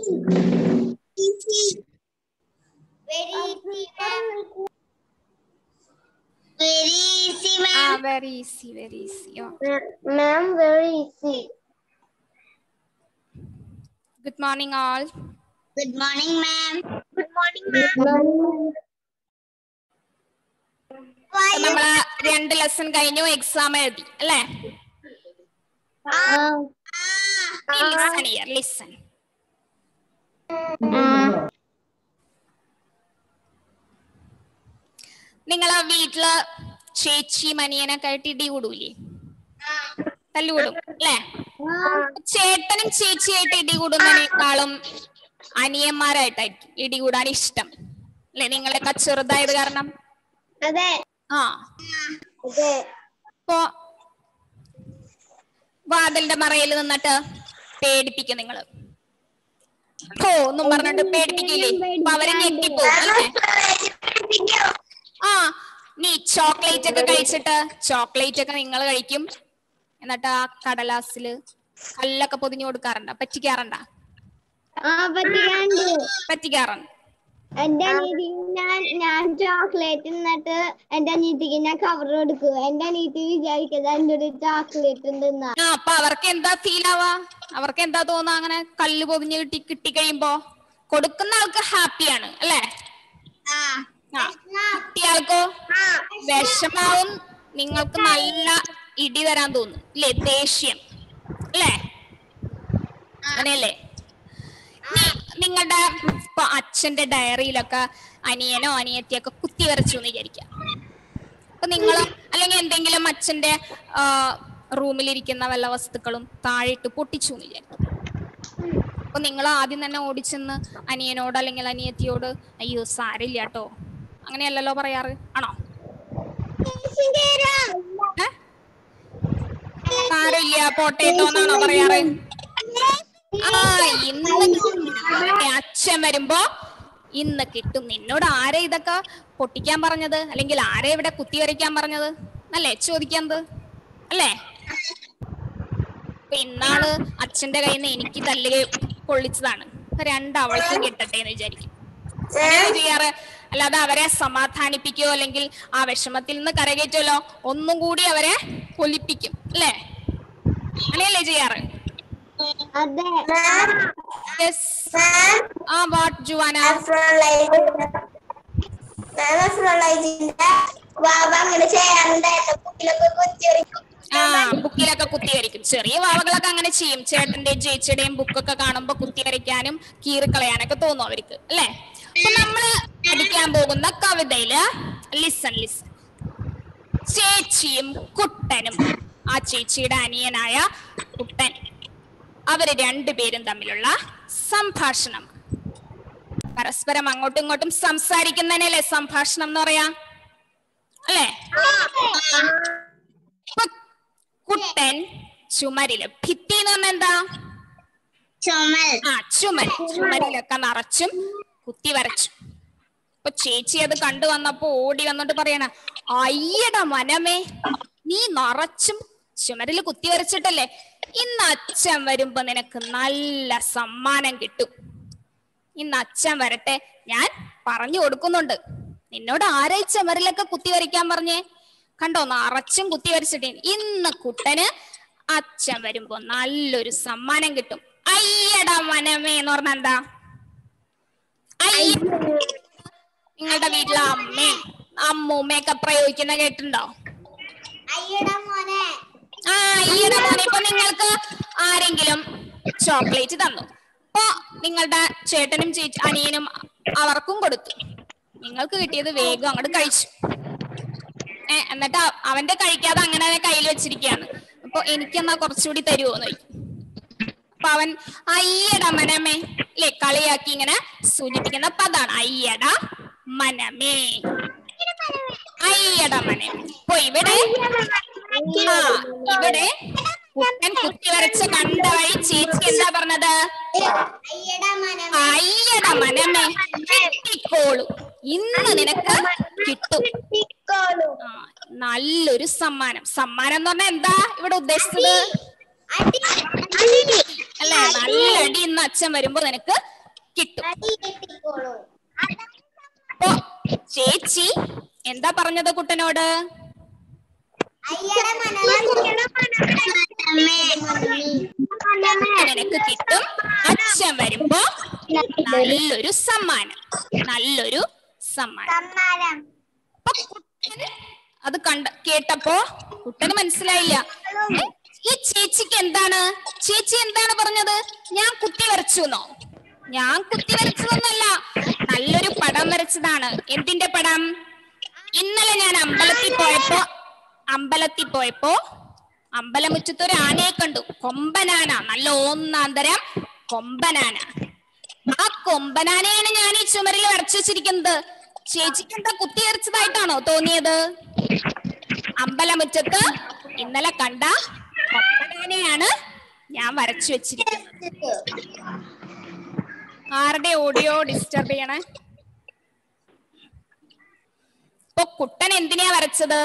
Very easy ആ ma'am very easy very easy Ma'am, very easy. Good morning all good morning ma'am good morning നമ്മള് രണ്ട് lesson കഴിഞ്ഞു exam എഴുതി അല്ലേ listen year listen നിങ്ങളെ വീട്ടില് ചേച്ചി മനിയനൊക്കെ ആയിട്ട് ഇടി കൂടൂലേ തല്ലുകൂടും അല്ലേ ചേട്ടനും ചേച്ചിയായിട്ട് ഇടി കൂടുന്നതിനേക്കാളും അനിയന്മാരായിട്ടായിരിക്കും ഇടി കൂടാൻ ഇഷ്ടം അല്ലെ നിങ്ങളെയൊക്കെ ചെറുതായത് കാരണം അതെ ആ അതെ ഇപ്പോ വാതിലിന്റെ മറയിൽ നിന്നിട്ട് പേടിപ്പിക്കും നിങ്ങള് ഓ ഒന്നും പറഞ്ഞിട്ട് പേടിപ്പിക്കില്ലേ അപ്പൊ അവര് ഞെട്ടിപ്പോവും അല്ലേ ആ നീ ചോക്ലേറ്റ് ഒക്കെ കഴിച്ചിട്ട് ചോക്ലേറ്റ് ഒക്കെ നിങ്ങൾ കഴിക്കും എന്നിട്ട് ആ കടലാസില് കല്ലൊക്കെ പൊതിഞ്ഞു കൊടുക്കാറുണ്ടോ പറ്റിക്കാറുണ്ടോ ആ പറ്റിക്കാണ്ട് പറ്റിക്കാറുണ്ട് എന്റെ അനീതിക്ക് ഞാൻ ഞാൻ ചോക്ലേറ്റ് എന്നിട്ട് എന്റെ അനീതിക്ക് ഞാൻ കവർ കൊടുക്കും എന്റെ അനീതി വിചാരിക്കുന്നത് എന്റെ ഒരു ചോക്ലേറ്റ് ഉണ്ടെന്നാ ആ അപ്പൊ അവർക്ക് എന്താ ഫീൽ ആവാ അവർക്ക് എന്താ തോന്നുക അങ്ങനെ കല്ല് പൊതിഞ്ഞ് കിട്ടി കിട്ടി കഴിയുമ്പോ കൊടുക്കുന്ന ആൾക്ക് ഹാപ്പിയാണ് അല്ലേ ആ കുട്ടിയാൾക്കോ വിഷമാവും നിങ്ങൾക്ക് നല്ല ഇടി തരാൻ തോന്നും ഇല്ലേ ദേഷ്യം അല്ലേ അങ്ങനെയല്ലേ നി- നിങ്ങളുടെ ഇപ്പൊ അച്ഛന്റെ ഡയറിയിലൊക്കെ അനിയനോ അനിയത്തിയൊക്കെ കുത്തി വരച്ചു എന്ന് വിചാരിക്കാം അപ്പൊ നിങ്ങൾ അല്ലെങ്കിൽ എന്തെങ്കിലും അച്ഛന്റെ റൂമിലിരിക്കുന്ന വല്ല വസ്തുക്കളും താഴെയിട്ട് പൊട്ടിച്ചു എന്ന് വിചാരിക്കും അപ്പൊ നിങ്ങൾ ആദ്യം തന്നെ ഓടിച്ചെന്ന് അനിയനോട് അല്ലെങ്കിൽ അനിയത്തിയോട് അയ്യോ സാരില്ല കേട്ടോ അങ്ങനെയല്ലല്ലോ പറയാറ് ആണോ ഏ? സാരമില്ല പോട്ടേട്ടോ എന്നാണോ പറയാറ് ആ ഇന്ന് നിന്റെ അച്ഛൻ വരുമ്പോ ഇന്ന് കിട്ടും നിന്നോട് ആരാ ഇതൊക്കെ പൊട്ടിക്കാൻ പറഞ്ഞത് അല്ലെങ്കിൽ ആരാ ഇവിടെ കുത്തി വരയ്ക്കാൻ പറഞ്ഞത് അല്ലേ ചോദിക്കുന്നത് അല്ലേ അപ്പൊ ഇന്നാള് അച്ഛന്റെ കയ്യിൽ നിന്ന് എനിക്ക് തല്ലുക പൊള്ളിച്ചതാണ് അപ്പൊ രണ്ടവൾക്കും കിട്ടട്ടെ എന്ന് വിചാരിക്കും അങ്ങനെയാണ് ചെയ്യാറ് അല്ലാതെ അവരെ സമാധാനിപ്പിക്കുകയോ അല്ലെങ്കിൽ ആ വിഷമത്തിൽ നിന്ന് കരകയറ്റുമല്ലോ ഒന്നും കൂടി അവരെ പൊലിപ്പിക്കും അല്ലേ അങ്ങനെയല്ലേ ചെയ്യാറ് അതെ Yes. ആ വാട്ട് ജുവാന വാവ അങ്ങനെ ചെയ്യാറുണ്ടായിരുന്നു കുട്ടിലൊക്കെ കുത്തിയൊരിക്കും ആ ബുക്കിലൊക്കെ കുത്തി വരയ്ക്കും ചെറിയ വാവകളൊക്കെ അങ്ങനെ ചെയ്യും ചേട്ടന്റെയും ചേച്ചിയുടെയും ബുക്കൊക്കെ കാണുമ്പോ കുത്തി വരയ്ക്കാനും കീറിക്കളയാനൊക്കെ തോന്നും അവർക്ക് അല്ലേ അപ്പൊ നമ്മള് പഠിക്കാൻ പോകുന്ന കവിതയില് ലിസൺ ലിസൺ ചേച്ചിയും കുട്ടനും ആ ചേച്ചിയുടെ അനിയനായ കുട്ടൻ അവര് രണ്ടുപേരും തമ്മിലുള്ള സംഭാഷണം പരസ്പരം അങ്ങോട്ടും ഇങ്ങോട്ടും സംസാരിക്കുന്നതിനല്ലേ സംഭാഷണം എന്ന് പറയാ അല്ലേ ഇപ്പൊ കുട്ടൻ ചുമരില് ഭിത്തി എന്ന് പറഞ്ഞാ എന്താ ചുമൽ ആ ചുമര് ചുമരിലൊക്കെ നിറച്ചും കുത്തി വരച്ചു അപ്പൊ ചേച്ചി അത് കണ്ടു വന്നപ്പോ ഓടി വന്നിട്ട് പറയണ അയ്യട മനമേ നീ നിറച്ചും ചുമരിൽ കുത്തി വരച്ചിട്ടല്ലേ ഇന്ന് അച്ഛൻ വരുമ്പോ നിനക്ക് നല്ല സമ്മാനം കിട്ടും ഇന്ന് അച്ഛൻ വരട്ടെ ഞാൻ പറഞ്ഞു കൊടുക്കുന്നുണ്ട് നിന്നോട് ആരാ ഈ ചുമരിലൊക്കെ കുത്തി വരയ്ക്കാൻ പറഞ്ഞേ കണ്ടോ നിറച്ചും കുത്തി വരച്ചിട്ടേ ഇന്ന് കുട്ടന് അച്ഛൻ വരുമ്പോ നല്ലൊരു സമ്മാനം കിട്ടും അയ്യടാ മനമേ എന്ന് പറഞ്ഞ എന്താ അയ്യ നിങ്ങളുടെ വീട്ടിലെ അമ്മയും അമ്മൂമ്മയൊക്കെ പ്രയോഗിക്കുന്ന കേട്ടിട്ടുണ്ടോ അയ്യടാ മോനെ ആ ഈയിടെ മോനെ ഇപ്പൊ നിങ്ങൾക്ക് ആരെങ്കിലും ചോക്ലേറ്റ് തന്നു അപ്പൊ നിങ്ങളുടെ ചേട്ടനും ചേച്ചി അനിയനും അവർക്കും കൊടുത്തു നിങ്ങൾക്ക് കിട്ടിയത് വേഗം അങ്ങോട്ട് കഴിച്ചു ഏ എന്നിട്ട് അ- അവന്റെ കഴിക്കാതെ അങ്ങനെ കയ്യിൽ വെച്ചിരിക്കുകയാണ് അപ്പൊ എനിക്കെന്നാ കുറച്ചുകൂടി തരുമോന്ന് ചോദിക്കും അപ്പൊ അവൻ അയ്യട മനമേ അല്ലെ കളിയാക്കി ഇങ്ങനെ സൂചിപ്പിക്കുന്ന പദാണ് അയ്യട മനമേ അയ്യട മനമേ അപ്പൊ ഇവിടെ ആ ഇവിടെ കുട്ടൻ കുത്തി വരച്ച കണ്ട വഴി ചേച്ചി എന്താ പറഞ്ഞത് അയ്യടാ മോനെ അയ്യട മനമേ കിട്ടിക്കോളൂ ഇന്ന് നിനക്ക് കിട്ടും ആ, നല്ലൊരു സമ്മാനം സമ്മാനം എന്ന് പറഞ്ഞാൽ എന്താ ഇവിടെ ഉദ്ദേശിച്ചത് അല്ലേ നല്ല അടി ഇന്ന് അച്ഛൻ വരുമ്പോ നിനക്ക് കിട്ടും അപ്പൊ ചേച്ചി എന്താ പറഞ്ഞത് കുട്ടനോട് നിനക്ക് കിട്ടും അച്ഛൻ വരുമ്പോ നല്ലൊരു സമ്മാനം നല്ലൊരു സമ്മാനം അപ്പൊ കുട്ടന് അത് കണ്ട കേട്ടപ്പോ കുട്ടന് മനസ്സിലായില്ല ഏ, ഈ ചേച്ചിക്ക് എന്താണ് ചേച്ചി എന്താണ് പറഞ്ഞത് ഞാൻ കുത്തി വരച്ചു എന്നോ ഞാൻ കുത്തി വരച്ചതൊന്നല്ല നല്ലൊരു പടം വരച്ചതാണ് എന്തിന്റെ പടം ഇന്നലെ ഞാൻ അമ്പലത്തിൽ പോയപ്പോ അമ്പലത്തിൽ പോയപ്പോ അമ്പലമുറ്റത്ത് ഒരു ആനയെ കണ്ടു കൊമ്പനാന നല്ല ഒന്നാന്തരം കൊമ്പനാന ആ കൊമ്പനാനയാണ് ഞാൻ ഈ ചുമരിൽ വരച്ചു വെച്ചിരിക്കുന്നത് ചേച്ചിക്ക് എന്താ കുത്തി വരച്ചതായിട്ടാണോ തോന്നിയത് അമ്പലമുറ്റത്ത് ഇന്നലെ കണ്ട കൊമ്പനാനയാണ് ഞാൻ വരച്ചു വെച്ചിരിക്കുന്നത് ആരുടെ ഓഡിയോ ഡിസ്റ്റർബ് ചെയ്യണേ ഇപ്പൊ കുട്ടൻ എന്തിനാ വരച്ചത്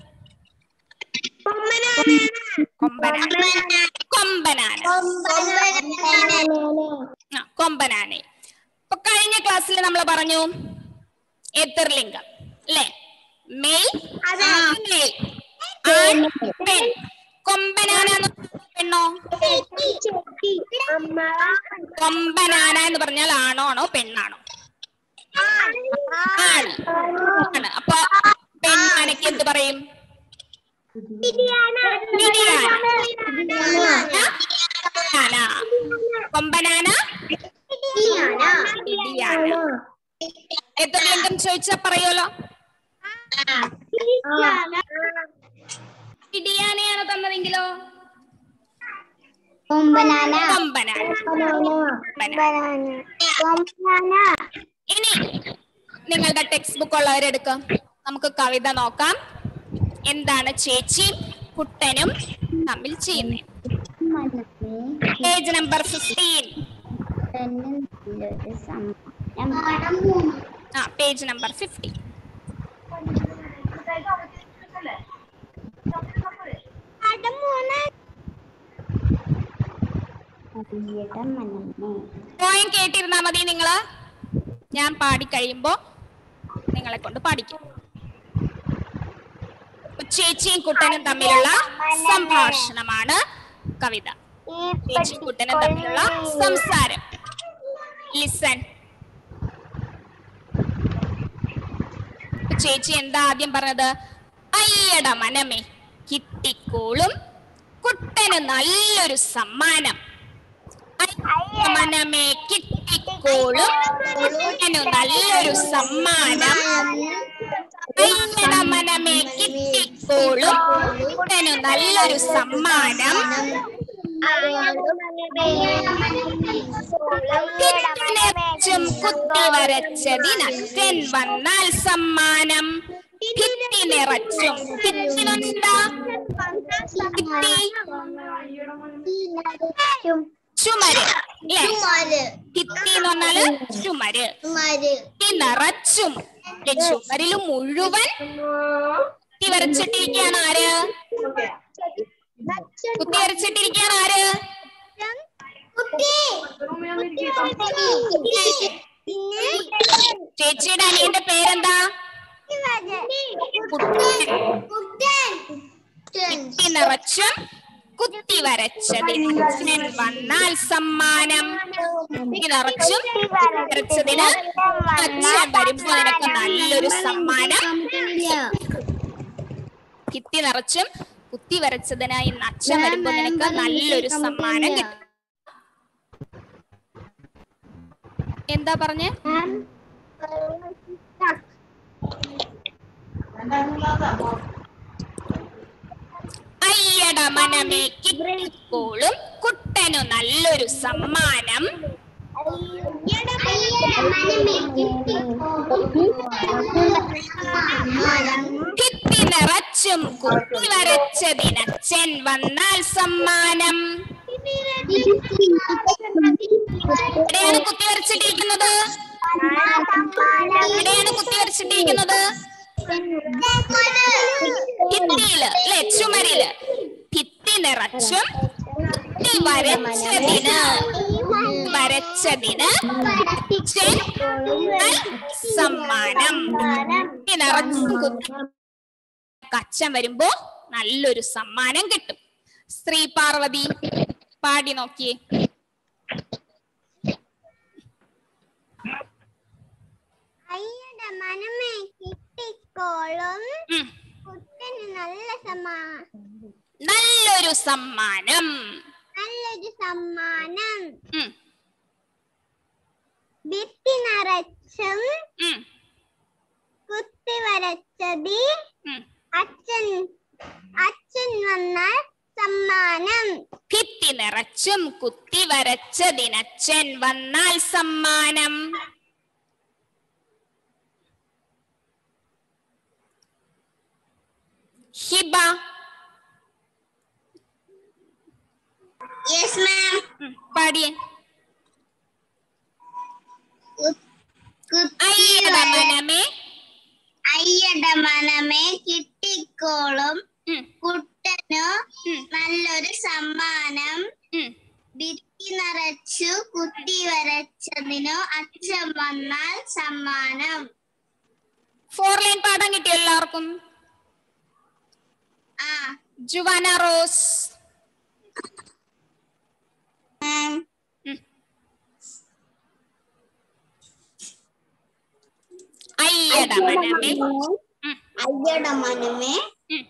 കൊമ്പനാന കൊമ്പനാന ആ, കൊമ്പനാനെ ഇപ്പൊ കഴിഞ്ഞ ക്ലാസ്സിൽ നമ്മൾ പറഞ്ഞു എതിർലിംഗം അല്ലേ മെയിൽ മെയിൽ ആൺ പെൺ കൊമ്പനാന എന്ന് പറഞ്ഞാൽ പെണ്ണോ കൊമ്പനാന എന്ന് പറഞ്ഞാൽ ആണോ ആണോ പെണ്ണാണോ ആണ് ആണ് അപ്പൊ പെണ്ണാനയ്ക്ക് എന്ത് പറയും മിടിയാന. ആന. കൊമ്പനാന ഇടിയാന എത്ര ലിംഗം ചോദിച്ചാ പറയുമല്ലോ ഇടിയാനയാണ് തന്നതെങ്കിലോ കൊമ്പനാന കൊമ്പനാന ഇനി നിങ്ങളുടെ ടെക്സ്റ്റ് ബുക്ക് ഉള്ളവരെടുക്കാം നമുക്ക് കവിത നോക്കാം എന്താണ് ചേച്ചി കുട്ടനും തമ്മിൽ ചെയ്യുന്നത് പേജ് നമ്പർ ഫിഫ്റ്റീൻ ആ പേജ് നമ്പർ ഫിഫ്റ്റീൻ പോയം കേട്ടിരുന്നാ മതി നിങ്ങള് ഞാൻ പാടി കഴിയുമ്പോ നിങ്ങളെ കൊണ്ട് പാടിക്കും അപ്പൊ ചേച്ചിയും കുട്ടനും തമ്മിലുള്ള സംഭാഷണമാണ് കവിത ചേച്ചിയും കുട്ടനും തമ്മിലുള്ള സംസാരം ലിസൺ ചേച്ചി എന്താ ആദ്യം പറഞ്ഞത് അയ്യട മനമേ കിട്ടിക്കോളും കുട്ടന് നല്ലൊരു സമ്മാനം അയ്യ മനമേ കിട്ടിക്കോളും കുട്ടനു നല്ലൊരു സമ്മാനം അയ്യട മനമേ കിട്ടിക്കോളും കുട്ടനു നല്ലൊരു സമ്മാനം ഭിത്തിനിറച്ചും കുത്തി വരച്ചതിനച്ഛൻ വന്നാൽ സമ്മാനം ഭിത്തി നിറച്ചും ഭിത്തിനെന്താ ഭിത്തി ചുമര് അല്ലേ ഭിത്തി എന്ന് പറഞ്ഞാല് ചുമര് ഭിത്തി നിറച്ചും ഈ ചുമരില് മുഴുവൻ കുത്തി വരച്ചിട്ടിരിക്കുകയാണ് ആര് കുത്തി വരച്ചിട്ടിരിക്കുകയാണ് ആര് ചേച്ചിയുടെ അനിയന്റെ പേരെന്താ കുത്തി നിറച്ചും കുത്തി വരച്ചതിന് അച്ഛൻ വന്നാൽ സമ്മാനം കുത്തി നിറച്ചും വരച്ചതിന് അച്ഛൻ വരുമ്പോ നിനക്ക് നല്ലൊരു സമ്മാനം കിത്തി നിറച്ചും കുത്തി വരച്ചതിനായി ഇന്ന് അച്ഛൻ വരുമ്പോ നിനക്ക് നല്ലൊരു സമ്മാനം കിട്ടും എന്താ പറഞ്ഞേ അയ്യട മനമേ കിട്ടിക്കോളും കുട്ടനു നല്ലൊരു സമ്മാനം ഭിത്തി നിറച്ചും കുത്തി വരച്ചതിനച്ഛൻ വന്നാൽ സമ്മാനം എവിടെയാണ് കുത്തി വരച്ചിട്ടിരിക്കുന്നത് എവിടെയാണ് കുത്തി വരച്ചിട്ടിരിക്കുന്നത് ഭിത്തിയില് അല്ലെ ചുമരില് ഭിത്തി നിറച്ചും കുത്തി വരച്ചതിന് വരച്ചതിന് അച്ഛൻ നൽ സമ്മാനം കുത്തി നിറച്ചും കുത്തി കച്ചം വരുമ്പോ നല്ലൊരു സമ്മാനം കിട്ടും ശ്രീ പാർവതി പാടി നോക്കിയേ അയ്യട മനമേ കിട്ടിക്കോളും ഉം. കുട്ടന് നല്ല സമ്മാ നല്ലൊരു സമ്മാനം നല്ലൊരു സമ്മാനം ഉം, ഭിത്തി നിറച്ചും ഉം, കുത്തി വരച്ചതി ഉം. അച്ഛൻ അച്ഛൻ വന്നാൽ സമ്മാനം ഭിത്തി നിറച്ചും കുത്തി വരച്ചതിനച്ഛൻ വന്നാൽ സമ്മാനം ഹിബ യെസ് മാം ഉം, പാടിയേ അയ്യട മനമേ അയ്യട മനമേ കിട്ടിക്കോളും ഉം, കുട്ടനു ഉം, നല്ലൊരു സമ്മാനം ഉം. ഭിത്തി നിറച്ചു കുത്തി വരച്ചതിനു അച്ഛൻ വന്നാൽ സമ്മാനം ഫോർ ലൈൻ പാടാൻ കിട്ടിയോ എല്ലാവർക്കും ആ ജുവാന റോസ് മാം ഉം. അയ്യട മനമേ ഉം, അയ്യട മനമേ ഉം.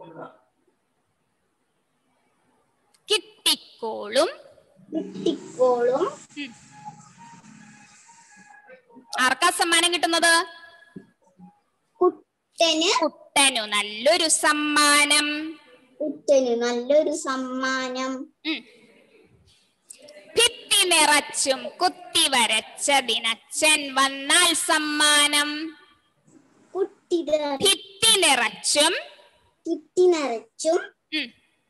കിട്ടിക്കോളും കിട്ടിക്കോളും ഉം. ആർക്കാ സമ്മാനം കിട്ടുന്നത് കുട്ടന് കുട്ടനു നല്ലൊരു സമ്മാനം കുട്ടന് നല്ലൊരു സമ്മാനം ഉം. ഭിത്തി നിറച്ചും കുത്തി വരച്ചതിനച്ഛൻ വന്നാൽ സമ്മാനം കുട്ടി ഭിത്തി നിറച്ചും കിട്ടി നിറച്ചും ഉം,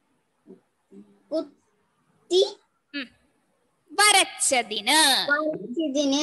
കുത്തി ഉം. വരച്ചതിന് വരച്ചതിന്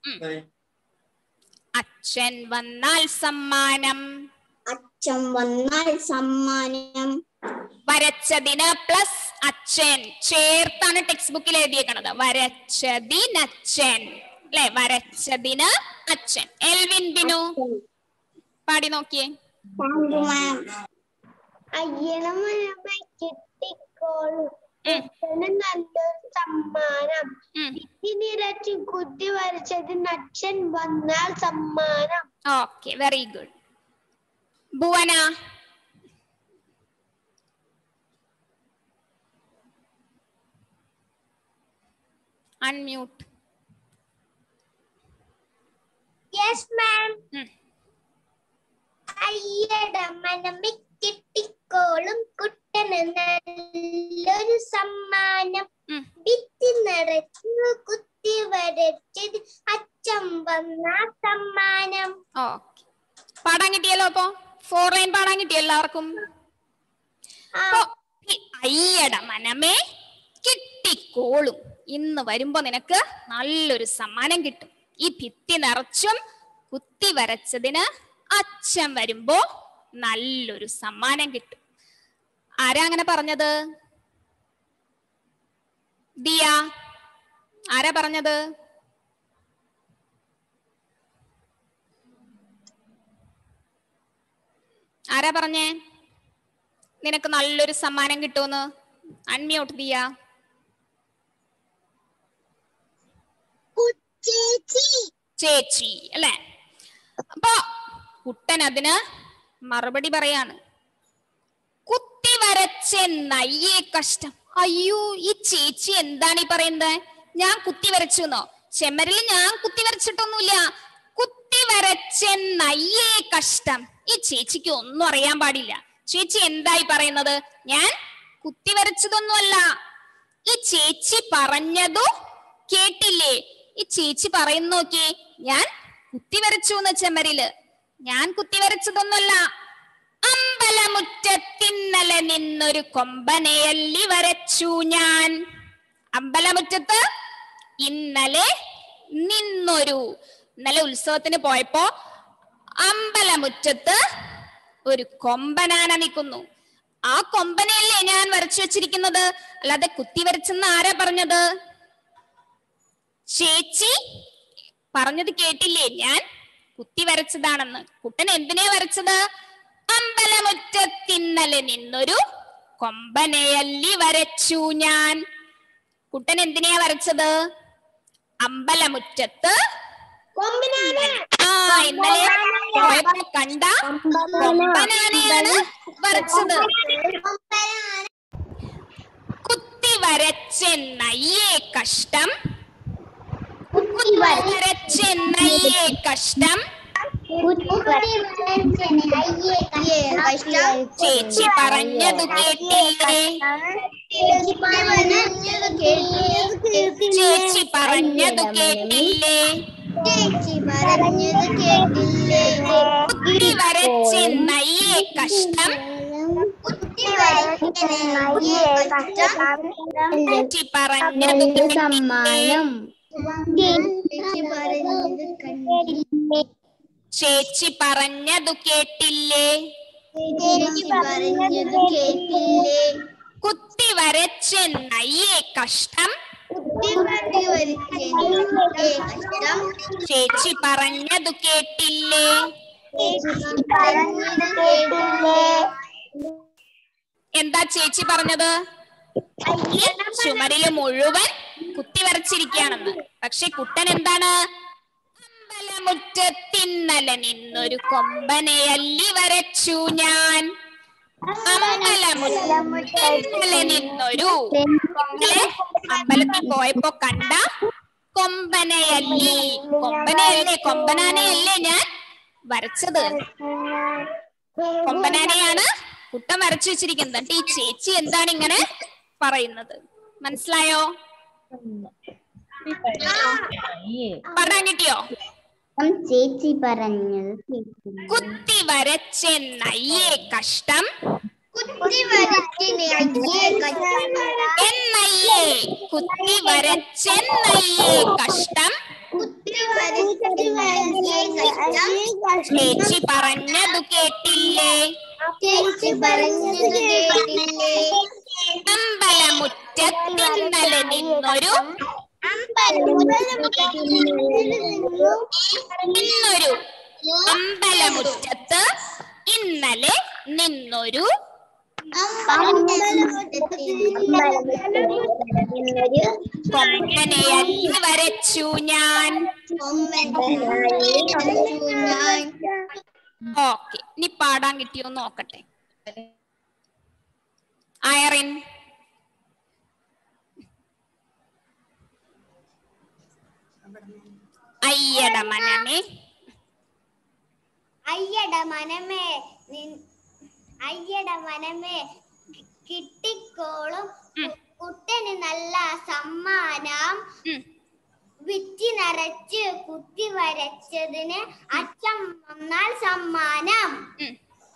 അച്ഛൻ വന്നാൽ സമ്മാനം അച്ഛൻ വന്നാൽ സമ്മാനം വരച്ചതിന് പ്ലസ് അച്ഛൻ ചേർത്താണ് ടെക്സ്റ്റ് ബുക്കിൽ എഴുതിയേക്കണത് വരച്ചതിനച്ഛൻ അല്ലെ വരച്ചതിന് അച്ഛൻ എൽവിൻ ബിനു പാടി നോക്കിയേ താങ്ക് യു മാം അയ്യട മനമേ കിട്ടിക്കോളും ഉം, കുട്ടന് നല്ലൊരു സമ്മാനം ഉം. ഭിത്തി നിറച്ചു കുത്തി വരച്ചതിന് അച്ഛൻ വന്നാൽ സമ്മാനം okay very good Bhuvana unmute yes ma'am ഉം. അയ്യട മനമേ കിട്ടിക്കോളും കുട്ടന് നല്ലൊരു സമ്മാനം ഉം. ഭിത്തി നിറച്ചു കുത്തി വരച്ചത് അച്ഛൻ വന്ന സമ്മാനം ഓക്കെ പാടാൻ കിട്ടിയല്ലോ അപ്പൊ ഫോർ ലൈൻ പാടാൻ കിട്ടിയോ എല്ലാവർക്കും അപ്പൊ ഈ അയ്യട മനമേ കിട്ടിക്കോളും ഇന്ന് വരുമ്പോ നിനക്ക് നല്ലൊരു സമ്മാനം കിട്ടും ഈ ഭിത്തി നിറച്ചും കുത്തി വരച്ചതിന് അച്ഛൻ വരുമ്പോ നല്ലൊരു സമ്മാനം കിട്ടും ആരാ അങ്ങനെ പറഞ്ഞത് ദിയ ആരാ പറഞ്ഞത് ആരാ പറഞ്ഞേ നിനക്ക് നല്ലൊരു സമ്മാനം കിട്ടുമെന്ന് അൺമ്യൂട്ട് ദിയ ചേച്ചി ചേച്ചി അല്ലെ അപ്പൊ കുട്ടൻ അതിന് മറുപടി പറയാണ് കുത്തി വരച്ചെന്നയ്യേ കഷ്ടം അയ്യോ ഈ ചേച്ചി എന്താണ് ഈ പറയുന്നത് ഞാൻ കുത്തി വരച്ചു എന്നോ ചെമ്മരിൽ ഞാൻ കുത്തി വരച്ചിട്ടൊന്നുമില്ല കുത്തി വരച്ചെന്നയ്യേ കഷ്ടം ഈ ചേച്ചിക്ക് ഒന്നും അറിയാൻ പാടില്ല ചേച്ചി എന്തായി പറയുന്നത് ഞാൻ കുത്തി വരച്ചതൊന്നുമല്ല ഈ ചേച്ചി പറഞ്ഞതോ കേട്ടില്ലേ ഈ ചേച്ചി പറയുന്ന നോക്കിയേ ഞാൻ കുത്തി വരച്ചു എന്ന് ചെമ്മരില് ഞാൻ കുത്തി വരച്ചതൊന്നുമല്ല അമ്പലമുറ്റത്തിന്നലെ നിന്നൊരു കൊമ്പനെയല്ലി വരച്ചു ഞാൻ അമ്പലമുറ്റത്ത് ഇന്നലെ നിന്നൊരു ഇന്നലെ ഉത്സവത്തിന് പോയപ്പോ അമ്പലമുറ്റത്ത് ഒരു കൊമ്പനാന നിൽക്കുന്നു ആ കൊമ്പനെയല്ലേ ഞാൻ വരച്ചു വെച്ചിരിക്കുന്നത് അല്ലാതെ കുത്തി വരച്ചെന്ന് ആരാ പറഞ്ഞത് ചേച്ചി പറഞ്ഞത് കേട്ടില്ലേ ഞാൻ കുത്തി വരച്ചതാണെന്ന് കുട്ടൻ എന്തിനെ വരച്ചത് അമ്പലമുറ്റത്തിന്നലെ നിന്നൊരു കൊമ്പനെയല്ലി വരച്ചു ഞാൻ കുട്ടൻ എന്തിനെയാ വരച്ചത് അമ്പലമുറ്റത്ത് ആ ഇന്നലെ പോയപ്പോ കണ്ട കൊമ്പനാനയാണ് വരച്ചത് കുത്തി വരച്ചെന്നയ്യേ കഷ്ടം കുത്തി വരച്ചെന്നയ്യേ കഷ്ടം ചേച്ചി പറഞ്ഞതു കേട്ടില്ലേ ചേച്ചി പറഞ്ഞതു കേട്ടില്ലേ ചേച്ചി പറഞ്ഞത് കേട്ടില്ലേ കുത്തി വരച്ചെന്നയ്യേ കഷ്ടം കുത്തി വരയ്ക്കണേ കഷ്ടം ചേച്ചി പറഞ്ഞതു കേട്ടില്ലേ സമ്മാനം ചേച്ചി പറഞ്ഞത് കണ്ടില്ലേ ചേച്ചി പറഞ്ഞതു കേട്ടില്ലേ ചേച്ചി പറഞ്ഞത് കേട്ടില്ലേ കുത്തി വരച്ചെന്നയ്യേ കഷ്ടം കുത്തി വരച്ച് വരച്ചേ കഷ്ടം ചേച്ചി പറഞ്ഞതു കേട്ടില്ലേ ചേച്ചി പറഞ്ഞത് കേട്ടില്ലേ എന്താ ചേച്ചി പറഞ്ഞത് ഈ ചുമരില് മുഴുവൻ കുത്തി വരച്ചിരിക്കുകയാണെന്ന് പക്ഷെ കുട്ടൻ എന്താണ് അമ്പലമുറ്റത്തിന്നലെ നിന്നൊരു കൊമ്പനെ അല്ലി വരച്ചു ഞാൻ അമ്പലമുറ്റത്തിന്നലെ നിന്നൊരു ഇന്നലെ അമ്പലത്തിൽ പോയപ്പോ കണ്ട കൊമ്പനയല്ലി കൊമ്പനയല്ലേ കൊമ്പനാനയല്ലേ ഞാൻ വരച്ചത് കൊമ്പനാനയാണ് കുട്ടൻ വരച്ചു വെച്ചിരിക്കുന്നത് എന്നിട്ട് ഈ ചേച്ചി എന്താണ് ഇങ്ങനെ പറയുന്നത് മനസ്സിലായോ പഠനം കിട്ടിയോ ചേച്ചി പറഞ്ഞത് കേട്ടില്ല കുത്തി വരച്ചെന്നയ്യേ കഷ്ടം കുത്തി വരച്ചിനെ അയ്യേ കഷ്ടം എന്നയ്യേ കുത്തി വരച്ചെന്നയ്യേ കഷ്ടം കുത്തി വരച്ചിനെ അയ്യേ കഷ്ടം ചേച്ചി പറഞ്ഞതു കേട്ടില്ലേ ചേച്ചി പറഞ്ഞത് കേട്ടില്ലേ അമ്പലമുറ്റത്തിന്നലെ നിന്നൊരു നിന്നൊരു അമ്പലമുറ്റത്ത് ഇന്നലെ നിന്നൊരു കൊമ്പനെയല്ലി വരച്ചു ഞാൻ ഞാൻ ഓക്കെ ഇനി പാടാൻ കിട്ടിയോ നോക്കട്ടെ അയറിൻ അയ്യട മനമേ അയ്യട മനമേ നിൻ- അയ്യട മനമേ കി- കിട്ടിക്കോളും ഉം. കുട്ടന് നല്ല സമ്മാനം ഉം. വിറ്റി നിറച്ച് കുത്തി വരച്ചതിന് അച്ഛൻ വന്നാൽ സമ്മാനം ഉം.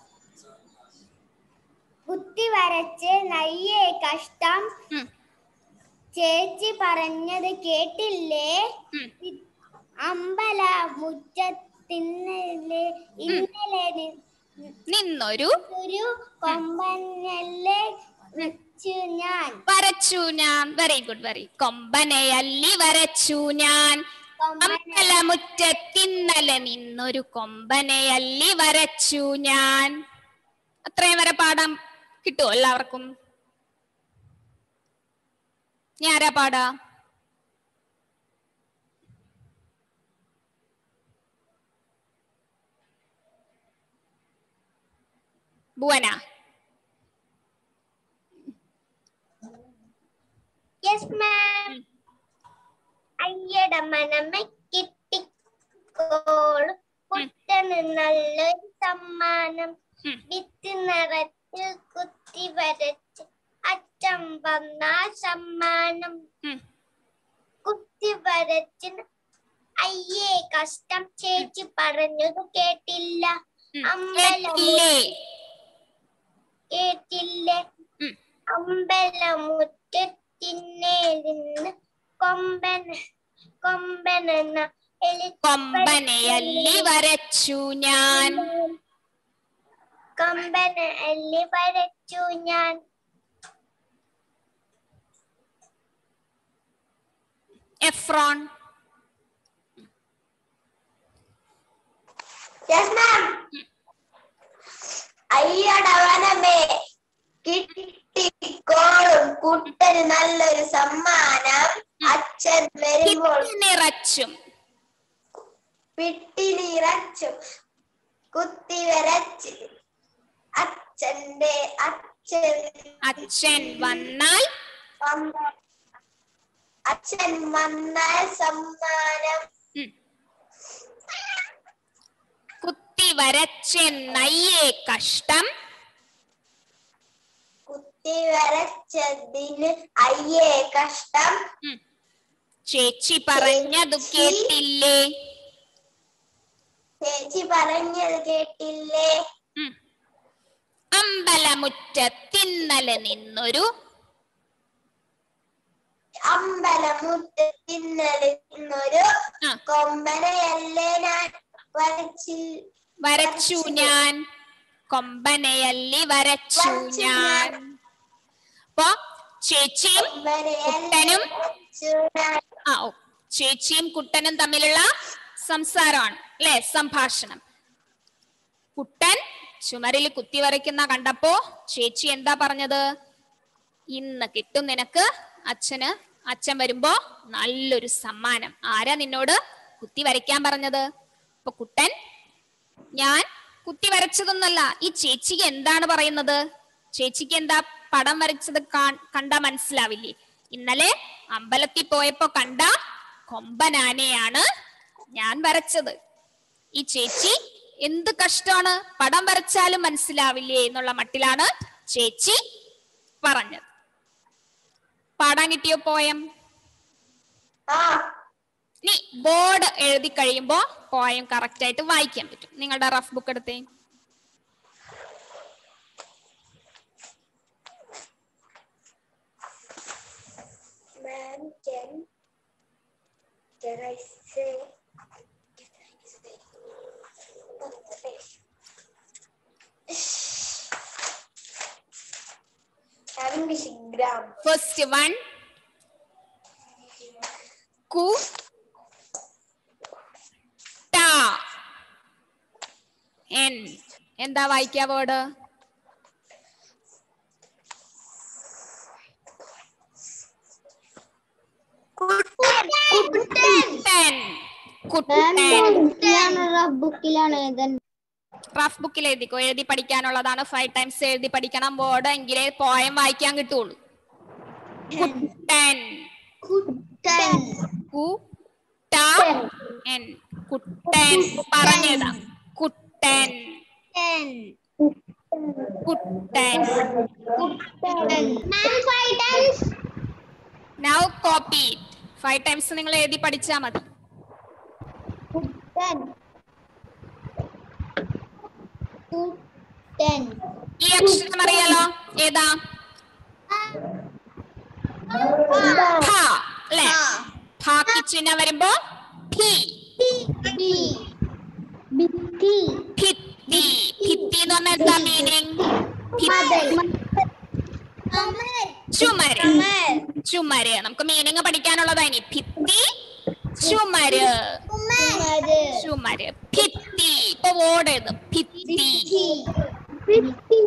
കുത്തി വരച്ച് നയ്യേ കഷ്ടം ഉം. ചേച്ചി പറഞ്ഞത് കേട്ടില്ലേ ഉം. ഇ- അമ്പല മുറ്റത്തിന്നലെ ഇന്നലെ നി- നിന്നൊരു ഒരു കൊമ്പനല്ലേ വെച്ചു ഞാൻ വരച്ചു ഞാൻ വെരി ഗുഡ് വെരി കൊമ്പനെയല്ലി വരച്ചു ഞാൻ അമ്പലമുറ്റത്തിന്നലെ നിന്നൊരു കൊമ്പനെയല്ലി വരച്ചു ഞാൻ അത്രയും വരെ പാടാൻ കിട്ടുമോ എല്ലാവർക്കും ഞാൻ ആരാ പാടാ ഭുവന യെസ് മാം അയ്യട മനമെ കിട്ടിക്കോളും കുട്ടന് നല്ലൊരു സമ്മാനം ഉം. വിത്ത് നിറച്ച് കുത്തി വരച്ച് അച്ഛൻ വന്ന സമ്മാനം ഉം. കുത്തി വരച്ചിന് അയ്യേ കഷ്ടം ചേച്ചി പറഞ്ഞത് കേട്ടില്ല ഉം. അമ്പലം കേട്ടില്ലേ കേട്ടില്ലേ ഉം. അമ്പലമുറ്റത്തിന്നേലിന്ന് കൊമ്പൻ കൊമ്പനെന്ന എലി കൊമ്പനെയല്ലി വരച്ചു ഞാൻ കൊമ്പന എല്ലി വരച്ചു ഞാൻ എഫ്രോൺ Yes, ma'am. അയ്യടവനമേ കിട്ടിക്കോളും കുട്ടന് നല്ലൊരു സമ്മാനം അച്ഛൻ വരുമ്പോൾ കിട്ടി നിറച്ചും പിട്ടിനിറച്ചും കുത്തി വരച്ച് അച്ഛന്റെ അച്ഛൻ അച്ഛൻ വന്നാൽ വന്ന- അച്ഛൻ വന്നാൽ സമ്മാനം ഉം. കുത്തി വരച്ചെന്നയ്യേ കഷ്ടം കുത്തി വരച്ചതിന് അയ്യേ കഷ്ടം ഉം. ചേച്ചി പറഞ്ഞതു കേട്ടില്ലേ ചേച്ചി പറഞ്ഞത് കേട്ടില്ലേ ഉം. അമ്പലമുറ്റത്തിന്നലെ നിന്നൊരു അമ്പലമുറ്റത്തിന്നലെ നിന്നൊരു ആ. കൊമ്പനയല്ലേ ഞാൻ വരച്ചിൽ വരച്ചു ഞാൻ കൊമ്പനയല്ലി വരച്ചു വരച്ചു ഞാൻ അപ്പൊ ചേച്ചിയും കൊമ്പനയല്ലേ കുട്ടനും? വരച്ചു ഞാൻ. ആ ഓ ചേച്ചിയും കുട്ടനും തമ്മിലുള്ള സംസാരമാണ് അല്ലെ സംഭാഷണം കുട്ടൻ ചുമരിൽ കുത്തി വരയ്ക്കുന്ന കണ്ടപ്പോ ചേച്ചി എന്താ പറഞ്ഞത് ഇന്ന് കിട്ടും നിനക്ക് അച്ഛന് അച്ഛൻ വരുമ്പോ നല്ലൊരു സമ്മാനം ആരാ നിന്നോട് കുത്തി വരയ്ക്കാൻ പറഞ്ഞത് അപ്പൊ കുട്ടൻ ഞാൻ കുത്തി വരച്ചതൊന്നല്ല ഈ ചേച്ചിക്ക് എന്താണ് പറയുന്നത് ചേച്ചിക്ക് എന്താ പടം വരച്ചത് കാ- കണ്ടാ മനസ്സിലാവില്ലേ ഇന്നലെ അമ്പലത്തിൽ പോയപ്പോ കണ്ട കൊമ്പനാനയാണ് ഞാൻ വരച്ചത് ഈ ചേച്ചി എന്ത് കഷ്ടമാണ് പടം വരച്ചാലും മനസ്സിലാവില്ലേ എന്നുള്ള മട്ടിലാണ് ചേച്ചി പറഞ്ഞത് പാടാൻ കിട്ടിയോ പോയം ആ ഇനി ബോർഡ് എഴുതി കഴിയുമ്പോ പോയം കറക്റ്റ് ആയിട്ട് വായിക്കാൻ പറ്റും നിങ്ങളുടെ റഫ് ബുക്ക് എടുത്തേ Ma'am, can can I say? Having this gram. First one കു ടാ എൻ എന്താ വായിക്കാ വേർഡ് കുട്ടൻ കുട്ടൻ റഫ് ബുക്കിലാണ് എഴുതേണ്ടത് റഫ് ബുക്കിൽ എഴുതിക്കോ എഴുതി പഠിക്കാനുള്ളതാണ് ഫൈവ് ടൈംസ് എഴുതി പഠിക്കണം ബോർഡ് എങ്കിലേ പോയം വായിക്കാൻ കിട്ടുള്ളൂ കുട്ടൻ കുട്ടൻ കുട്ടൻ കുട്ടൻ പറഞ്ഞതാ Kuttan Kuttan now copy five times നിങ്ങൾ എഴുതി പഠിച്ചാ മതി കുട്ടൻ കുട്ടൻ ഈ അക്ഷരം അറിയാലോ ഏതാ ഫ അല്ലേ ഫാക്ക് ചിഹ്നം വരുമ്പോ ഫി ഭിത്തി ഭിത്തി ഭിത്തി എന്ന് പറഞ്ഞാൽ എന്താ മീനിങ് ചുമര് ചുമര് നമുക്ക് മീനിങ് പഠിക്കാനുള്ളതാ ഇനി ഭിത്തി ചുമര് ചുമര് ഭിത്തി ഇപ്പൊ ഓട് ഇത് ഭിത്തി ഭിത്തി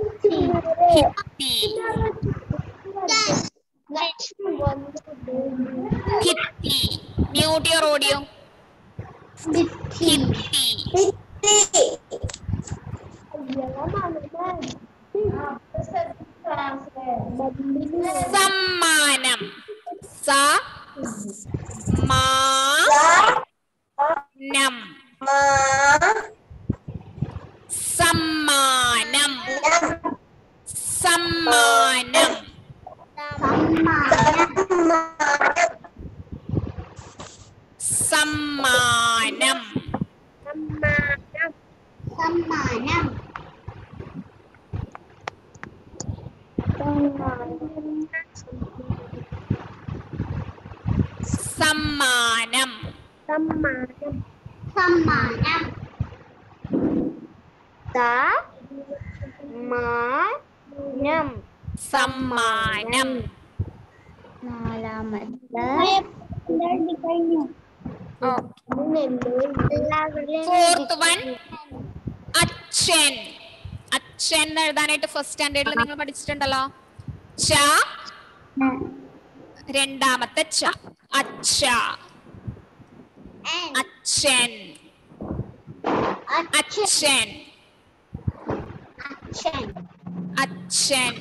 ഭിത്തി മ്യൂട്ട് യുവർ ഓഡിയോ ഭിത്തി സമ്മാനം സ മാ നം സമ്മാനം സമ്മാനം സമ്മാനം സമ്മാനം സമ്മാനം സമ്മാനം സമ്മാനം സമ്മാനം സമ്മാനം നാലാമത്തെ ഫോർത്ത് വൺ അച്ഛൻ അച്ഛൻ എന്ന് എഴുതാനായിട്ട് ഫസ്റ്റ് സ്റ്റാൻഡേർഡിൽ നിങ്ങൾ പഠിച്ചിട്ടുണ്ടല്ലോ ച രണ്ടാമത്തെ ച അച്ഛ അച്ഛൻ അച്ഛൻ അച്ഛൻ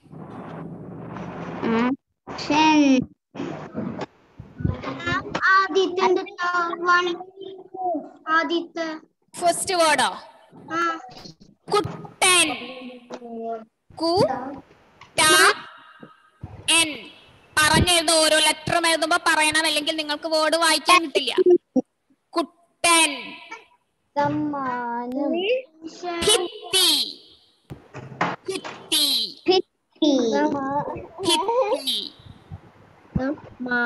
ആദ്യത്തെ വൺ ആദ്യത്തെ ഫസ്റ്റ് വേർഡോ കുട്ടൻ കു ട എൻ പറഞ്ഞെഴുതുന്ന ഓരോ ലെറ്ററും എഴുതുമ്പോ പറയണം അല്ലെങ്കിൽ നിങ്ങൾക്ക് വേർഡ് വായിക്കാൻ കിട്ടില്ല കുട്ടൻ സമ്മാനം ഭിത്തി ഭിത്തി ഭിത്തി ഭിത്തി മാ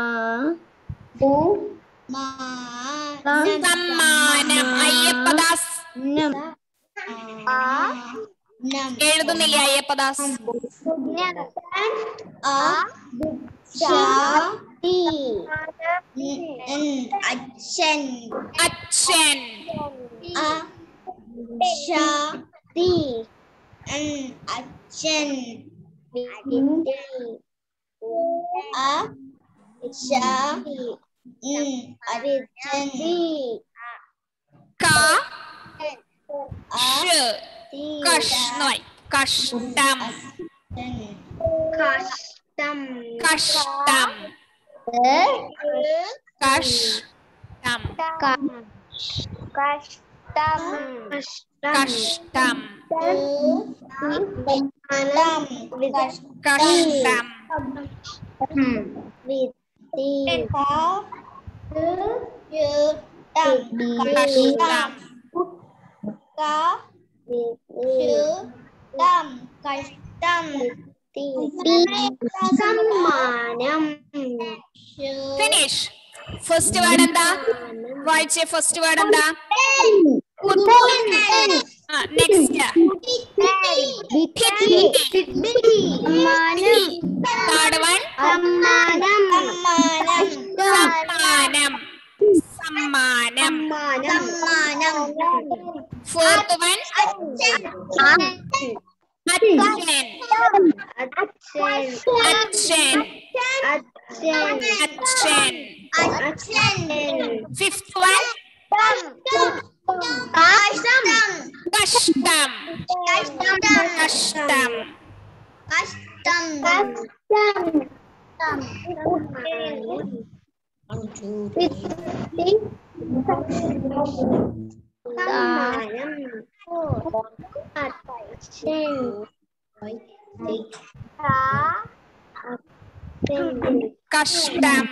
സമ്മാനം അയ്യപ്പദാസ് എഴുതുന്നില്ല അയ്യപ്പദാസ് അച്ഛൻ അച്ഛൻ അച്ഛൻ അച്ഛൻ ക ഷ് കഷ്ണമായി കഷ്ടം കഷ്ടം കഷ്ടം കഷ്ടം കഷ്ടം കഷ്ടം കഷ്ടം കഷ്ടം കഷ്ടം കഷ്ടം സമ്മാനം ഫിനിഷ് ഫസ്റ്റ് വേർഡ് എന്താ വായിച്ചേ ഫസ്റ്റ് വേർഡ് എന്താ ആ നെക്സ്റ്റ് സമ്മാനം തേർഡ് വൺ സമ്മാനം സമ്മാനം സമ്മാനം സമ്മാനം ഫോർത്ത് വൺ അച്ഛൻ അച്ഛൻ അച്ഛൻ അച്ഛൻ ഫിഫ്ത് വൺ കഷ്ടം കഷ്ടം കഷ്ടം കഷ്ടം കഷ്ടം കഷ്ടം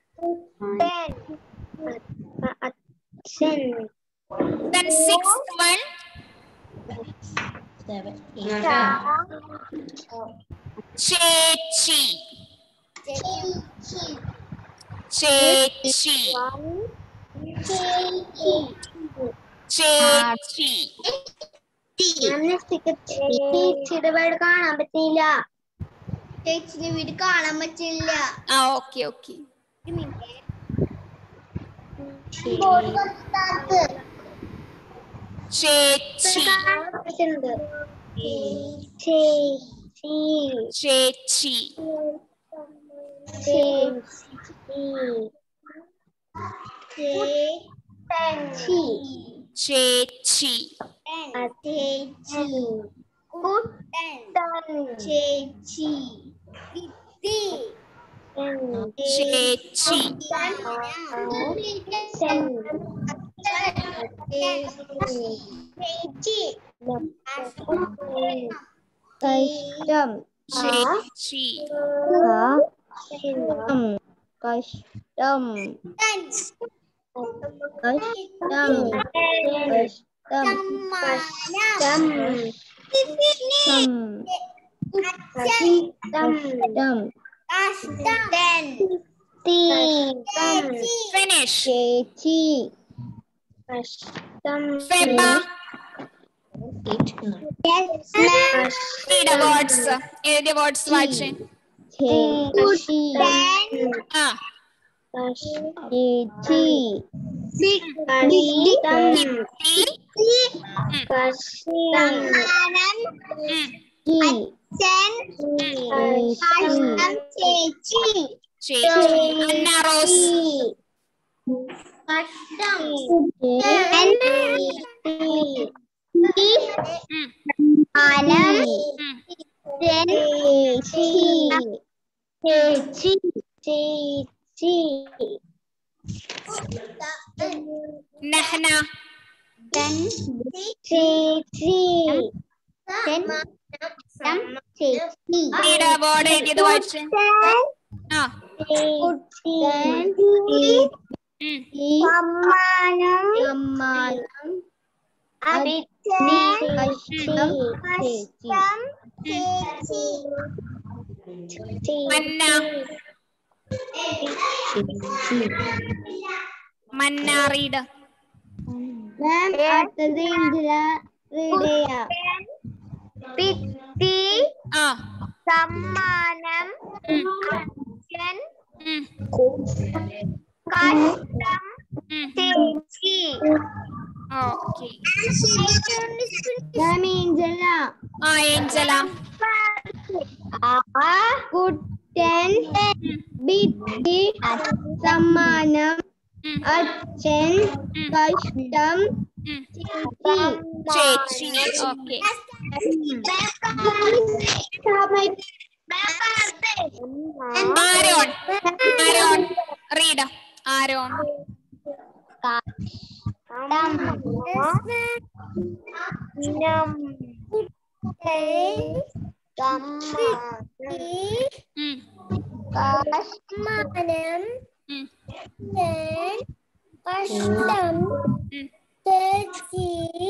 then sixth one ചേച്ചി ചേച്ചി ചേച്ചി ചേച്ചിയുടെ വീട് കാണാൻ പറ്റിയില്ല ചേച്ചിന്റെ വീട് കാണാൻ പറ്റില്ല ആ ഓക്കെ ഓക്കെ ചേച്ചി ചേച്ചി ചേച്ചി ചേച്ചി ചേച്ചി കഷ്ടം ചേച്ചി കഷ്ടം കഷ്ടം കഷ്ടം കഷ്ടം കഷ്ടം ഫിനിഷ് ചേച്ചി കഷ്ടം ഫെബ read the words എഴുതിയ വേർഡ്സ് വായിച്ചേ ചേച്ചി ആ ചേച്ചി കഷ്ടം ഭിത്തി സമ്മാനം ഉം. അച്ഛൻ കഷ്ടം ചേച്ചി ചേച്ചി അന്ന റോസ് കഷ്ടം ഉം. ആനം ഉം. ചേച്ചി ചേച്ചി ചേച്ചി നഹന ചേച്ചി ചേച്ചി റീഡ് ബോർഡ് എഴുതിയത് വായിച്ച് ആ കുട്ടൻ ഉം. സമ്മാനം സമ്മാനം അച്ഛൻ കഷ്ടം ചേച്ചി മന്ന മന്ന റീഡ് മാം അടുത്തത് ഇന്ദിര റീഡ് ചെയ്യാം പിത്തി ആ സമ്മാനം അച്ഛൻ ഉം. കഷ്ടം ഉം. ചേച്ചി ഓക്കെ മാം ഏഞ്ചല ആ ഏഞ്ചല കുട്ടൻ ബിത്തി സമ്മാനം ഉം. അച്ഛൻ ഉം. കഷ്ടം ഉം. ചേച്ചി ചേച്ചി okay Aaron Aaron read Aaron ഉം. കഷ്ടം ഉം. കഷ്ടം ഉം. ചേച്ചി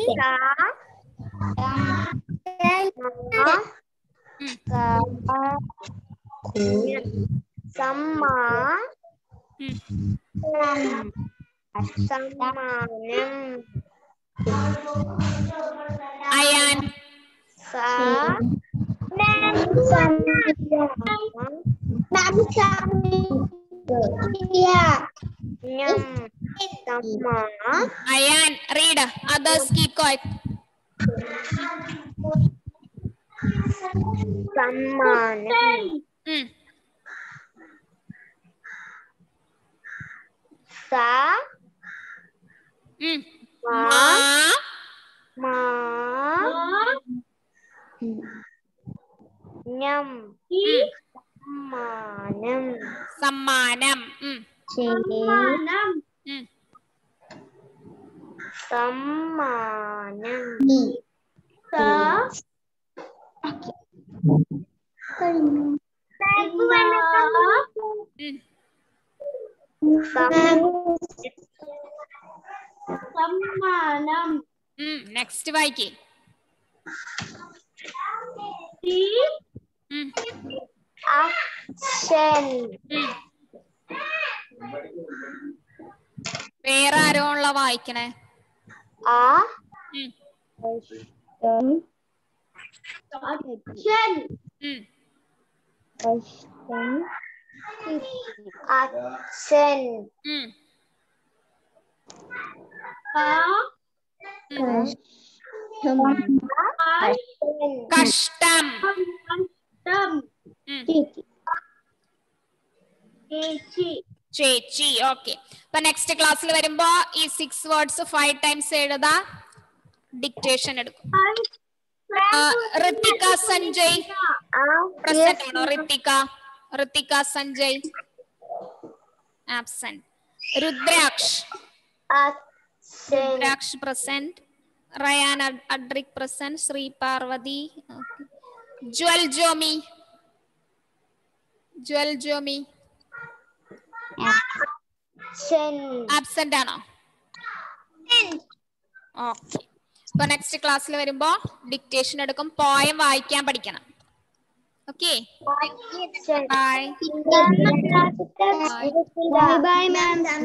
ഉം. സമ്മാ ഉം. സമ്മാനം Ayaan Ayaan read others keep quiet സമ്മാനം ഉം. സ ഉം. മാ മാ മാ ഞം ഉം. സമ്മാനം സമ്മാനം ഉം. ഉം. സമ്മാനം ഉം. സമ്മാനം ഉം. നെക്സ്റ്റ് വായിക്കേ ഉം. അച്ഛൻ ഉം. വേറെ ആരോ ഉള്ള വായിക്കണേ ആ ഉം. അച്ഛൻ ഉം. അച്ഛൻ ഉം. കഷ്ടം ഉം. ചേച്ചി ഓക്കെ അപ്പൊ നെക്സ്റ്റ് ക്ലാസ്സിൽ വരുമ്പോ ഈ സിക്സ് വേർഡ്സ് ഫൈവ് ടൈംസ് എഴുതാ ഡിക്റ്റേഷൻ എടുക്കും ആ, ഋത്തിക സഞ്ജയ് പ്രസന്റ് ആണോ ഋത്തിക ഋത്തിക സഞ്ജയ് ആബ്സെന്റ് രുദ്രാക്ഷ് അച്ഛൻ രുദ്രാക്ഷ് പ്രസന്റ് റയാൻ അഡ്- Adrik present Sree Parvathy okay. Jewel Jomy Jewel Jomy അച്ഛൻ ആബ്സെന്റ് ആണോ ഓക്കെ അപ്പൊ നെക്സ്റ്റ് ക്ലാസ്സിൽ വരുമ്പോ ഡിക്റ്റേഷൻ എടുക്കും പോയം വായിക്കാൻ പഠിക്കണം ഓക്കെ അച്ഛൻ ബൈ ബൈ ബൈ മാം